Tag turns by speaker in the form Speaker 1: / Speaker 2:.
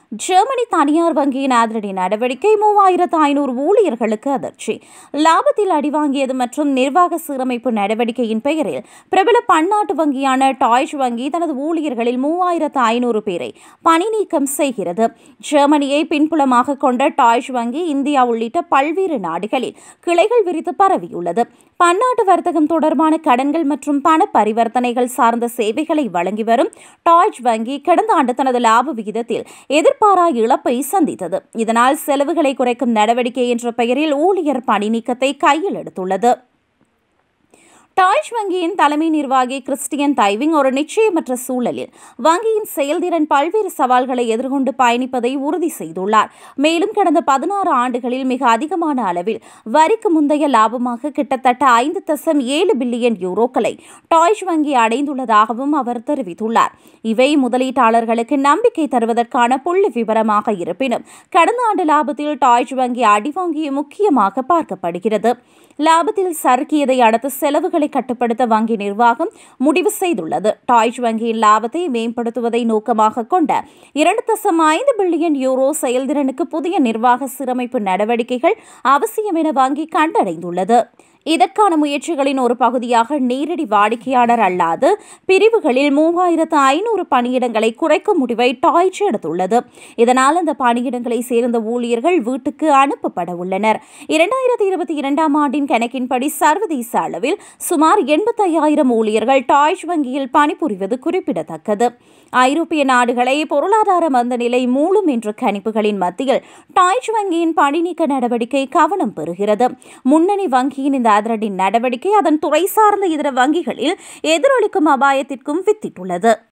Speaker 1: Germany தனியார் வங்கியின் அதிரடி நடவடிக்கை மூவாயிரத்து ஐநூறு ஊழியர்களுக்கு அதிர்ச்சி லாபத்தில் அடிவாங்கியது மற்றும் நிர்வாக சீரமைப்பு நடவடிக்கையின் பெயரில் பிரபல பன்னாட்டு வங்கியான டாய்ச் வங்கி தனது ஊழியர்களில் மூவாயிரத்து ஐநூறு பேரை பணி நீக்கம் செய்கிறது ஜெர்மனியை பின்புலமாக கொண்ட டாய்ச் வங்கி இந்தியா உள்ளிட்ட பல்வேறு நாடுகளில் கிளைகள் விரித்து பரவியுள்ளது பன்னாட்டு வர்த்தகம் தொடர்பான கடன்கள் மற்றும் பண பரிவர்த்தனைகள் சார்ந்த சேவைகளை வழங்கி வரும் டாய்ச் வங்கி கடந்த ஆண்டு தனது லாப விகிதத்தில் எதிர்பாரா இழப்பை சந்தித்தது இதனால் செலவுகளை குறைக்கும் நடவடிக்கை என்ற பெயரில் ஊழியர் பணி நீக்கத்தை கையில் எடுத்துள்ளது டாய்ச் வங்கியின் தலைமை நிர்வாகி கிறிஸ்டியன் தைவிங் ஒரு நிச்சயமற்ற சூழலில் வங்கியின் செயல்திறன் பல்வேறு சவால்களை எதிர்கொண்டு பயணிப்பதை உறுதி செய்துள்ளார் மேலும் கடந்த பதினாறு ஆண்டுகளில் மிக அதிகமான அளவில் வரிக்கு முந்தைய லாபமாக கிட்டத்தட்ட ஐந்து தசம் ஏழு பில்லியன் யூரோக்களை டாய்ச் வங்கி அடைந்துள்ளதாகவும் அவர் தெரிவித்துள்ளார் இவை முதலீட்டாளர்களுக்கு நம்பிக்கை தருவதற்கான புள்ளி விவரமாக இருப்பினும் கடந்த ஆண்டு லாபத்தில் டாய்ச் வங்கி அடிவாங்கிய முக்கியமாக பார்க்கப்படுகிறது லாபத்தில் சறுக்கியதை அடுத்து செலவுகளை கட்டுப்படுத்த வங்கி நிர்வாகம் முடிவு செய்துள்ளது டாய்ச் வங்கியின் லாபத்தை மேம்படுத்துவதை நோக்கமாக கொண்ட இரண்டு தசம் ஐந்து பில்லியன் யூரோ செயல்திறனுக்கு புதிய நிர்வாக சீரமைப்பு நடவடிக்கைகள் அவசியம் என வங்கி கண்டடைந்துள்ளது இதற்கான முயற்சிகளின் ஒரு பகுதியாக நேரடி வாடிக்கையாளர் அல்லாது பிரிவுகளில் மூவாயிரத்து ஐநூறு பணியிடங்களை குறைக்கும் முடிவை டாய்ச் எடுத்துள்ளது இதனால் அந்த பணியிடங்களை சேர்ந்த ஊழியர்கள் வீட்டுக்கு அனுப்பப்பட உள்ளனர் இரண்டாயிரத்தி இருபத்தி இரண்டாம் ஆண்டின் கணக்கின்படி சர்வதேச அளவில் சுமார் எண்பத்தையாயிரம் ஊழியர்கள் டாய்ச் வங்கியில் பணிபுரிவது குறிப்பிடத்தக்கது ஐரோப்பிய நாடுகளை பொருளாதார மந்த நிலை மூலும் என்ற கணிப்புகளின் மத்தியில் டாய்ச் வங்கியின் பணிநீக்க நடவடிக்கை கவனம் பெறுகிறது முன்னணி வங்கியின் இந்த அதிரடி நடவடிக்கை அதன் துறை சார்ந்த இதர வங்கிகளில் எதிரொலிக்கும் அபாயத்திற்கும் வித்திட்டுள்ளது